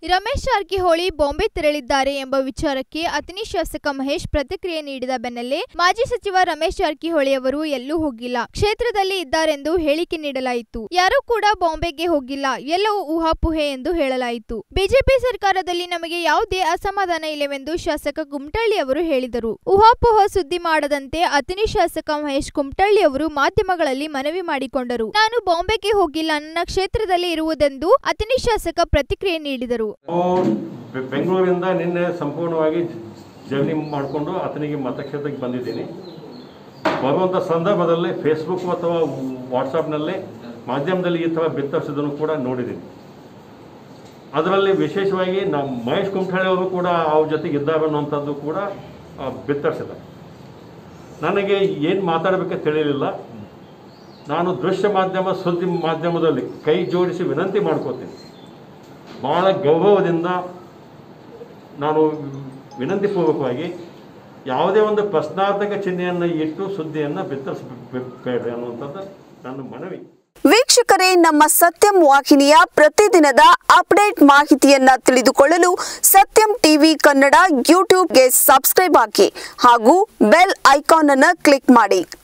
ರಮೇಶ್ ಜಾರಕಿಹೊಳಿ ಬಾಂಬೆ ತೆರಳಿದ್ದಾರೆ ಎಂಬ ವಿಚಾರಕ್ಕೆ ಅತನಿ ಶಾಸಕ ಮಹೇಶ್ ಪ್ರತಿಕ್ರಿಯೆ ನೀಡಿದ ಬೆನ್ನಲ್ಲೇ ಮಾಜಿ ಸಚಿವ ರಮೇಶ್ ಜಾರಕಿಹೊಳಿ ಅವರು ಎಲ್ಲೂ ಹೋಗಿಲ್ಲ ಕ್ಷೇತ್ರದಲ್ಲಿ ಇದ್ದಾರೆಂದು ಹೇಳಿಕೆ ನೀಡಲಾಯಿತು ಯಾರೂ ಕೂಡ ಬಾಂಬೆಗೆ ಹೋಗಿಲ್ಲ ಎಲ್ಲವೂ ಊಹಾಪೋಹೆ ಎಂದು ಹೇಳಲಾಯಿತು ಬಿಜೆಪಿ ಸರ್ಕಾರದಲ್ಲಿ ನಮಗೆ ಯಾವುದೇ ಅಸಮಾಧಾನ ಇಲ್ಲವೆಂದು ಶಾಸಕ ಕುಮಟಳ್ಳಿ ಅವರು ಹೇಳಿದರು ಊಹಾಪೋಹ ಸುದ್ದಿ ಮಾಡದಂತೆ ಅತನಿ ಶಾಸಕ ಮಹೇಶ್ ಕುಮಟಳ್ಳಿ ಅವರು ಮಾಧ್ಯಮಗಳಲ್ಲಿ ಮನವಿ ಮಾಡಿಕೊಂಡರು ನಾನು ಬಾಂಬೆಗೆ ಹೋಗಿಲ್ಲ ನನ್ನ ಕ್ಷೇತ್ರದಲ್ಲಿ ಇರುವುದೆಂದು ಅತನಿ ಶಾಸಕ ಪ್ರತಿಕ್ರಿಯೆ ನೀಡಿದರು ನಾವು ಬೆ- ಬೆಂಗಳೂರಿಂದ ನಿನ್ನೆ ಸಂಪೂರ್ಣವಾಗಿ ಜರ್ನಿ ಮಾಡಿಕೊಂಡು ಆತನಿಗೆ ಮತಕ್ಷೇತ್ರಕ್ಕೆ ಬಂದಿದ್ದೀನಿ ಬರುವಂಥ ಸಂದರ್ಭದಲ್ಲಿ ಫೇಸ್ಬುಕ್ ಅಥವಾ ವಾಟ್ಸಪ್ನಲ್ಲಿ ಮಾಧ್ಯಮದಲ್ಲಿ ಈ ಥರ ಬಿತ್ತರಿಸಿದ್ದನ್ನು ಕೂಡ ನೋಡಿದ್ದೀನಿ ಅದರಲ್ಲಿ ವಿಶೇಷವಾಗಿ ನಮ್ಮ ಮಹೇಶ್ ಕುಮಠಳ್ಳಿ ಅವರು ಕೂಡ ಅವ್ರ ಜೊತೆಗೆ ಇದ್ದಾರೆ ಅನ್ನುವಂಥದ್ದು ಕೂಡ ಆ, ಬಿತ್ತರಿಸಿದ್ದಾರೆ ನನಗೆ ಏನು ಮಾತಾಡಬೇಕಂತ ತಿಳಿಯಲಿಲ್ಲ ನಾನು ದೃಶ್ಯ ಮಾಧ್ಯಮ ಸುದ್ದಿ ಮಾಧ್ಯಮದಲ್ಲಿ ಕೈ ಜೋಡಿಸಿ ವಿನಂತಿ ಮಾಡ್ಕೋತೀನಿ ಭಾಳ ಗೌರವದಿಂದ ನಾನು ವಿನಂತಿಪೂರ್ವಕವಾಗಿ ಯಾವುದೇ ಒಂದು ಪ್ರಶ್ನಾರ್ಥಕ ಚಿಹ್ನೆಯನ್ನು ಇಟ್ಟು ಸುದ್ದಿಯನ್ನು ಬಿತ್ತರಿಸಬೇಡ್ರಿ ಅನ್ನುವಂಥದ್ದು ನನ್ನ ಮನವಿ ವೀಕ್ಷಕರೇ ನಮ್ಮ ಸತ್ಯಂ ವಾಹಿನಿಯ ಪ್ರತಿದಿನದ ಅಪ್ಡೇಟ್ ಮಾಹಿತಿಯನ್ನ ತಿಳಿದುಕೊಳ್ಳಲು ಸತ್ಯಂ ಟಿವಿ ಕನ್ನಡ ಯೂಟ್ಯೂಬ್ಗೆ ಸಬ್ಸ್ಕ್ರೈಬ್ ಹಾಕಿ ಹಾಗೂ ಬೆಲ್ ಐಕಾನ್ ಅನ್ನು ಕ್ಲಿಕ್ ಮಾಡಿ